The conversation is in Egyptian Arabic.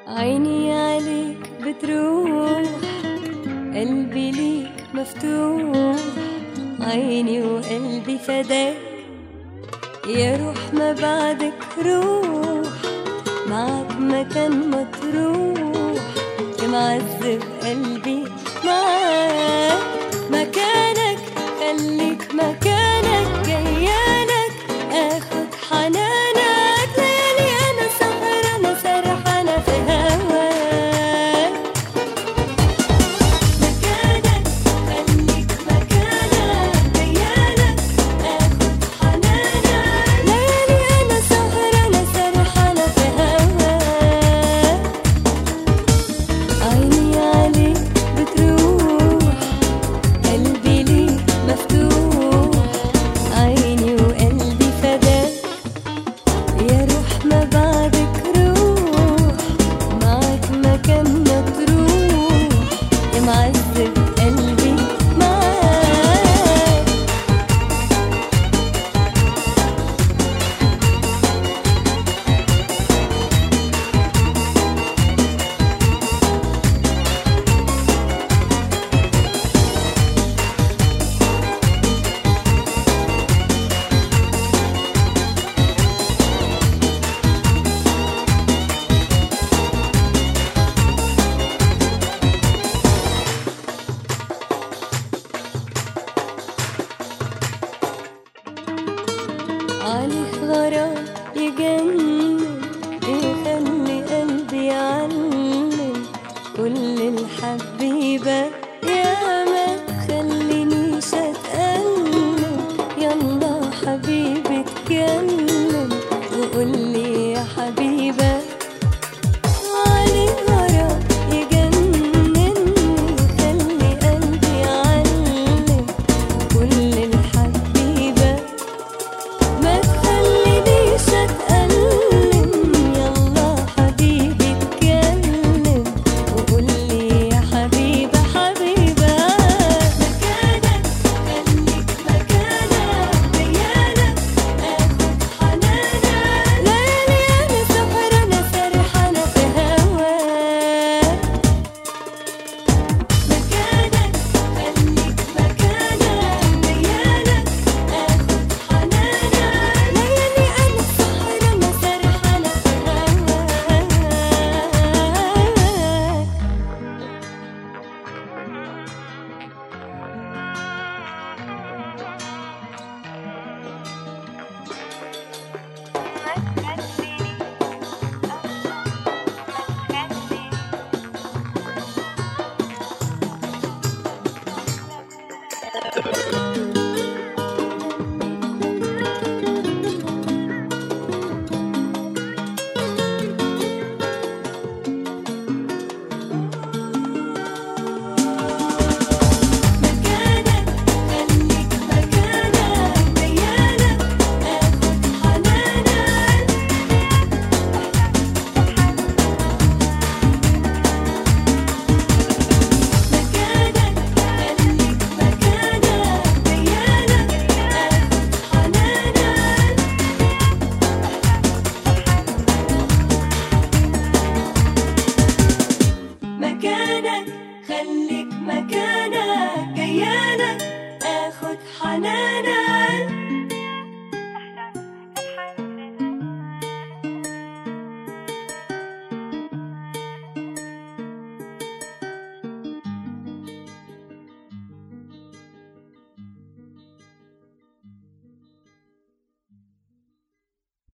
عيني عليك بتروح قلبي ليك مفتوح عيني وقلبي فداك يا روح ما بعدك روح معك مكان ما تروح يا معذب قلبي معاك مكانك خليك مكانك جيالك اخد حنانك ليالي انا سهرانة سرحانة في هواك مكانك خليك مكانك جيالك اخد حنانك ليالي انا سهرانة سرحانة في هواك عيني عليك بتروح قلبي ليك مفتوح عيني وقلبي فداك يا روح ما بعدك روح معك مكان ما تروح يا معذب قلبي معاك عليه غرام يجنن يخلي قلبي يعلم كل الحبيبة يا ما تخلينيش اتألم يلا حبيبي اتكلم وقولي يا حبيبة عليه غرام يجنن يخلي قلبي يعلم كل الحبيبة ما تخلينيش اتألم يلا حبيبي اتكلم وقولي يا حبيبة حبيبة مكانك خليك مكانك ليالك اخد حنانك ليالي انا سهرانة سرحانة في هواك مكانك خليك مكانك ليالك اخد حنانك ليالي انا سهرانة سرحانة في هواك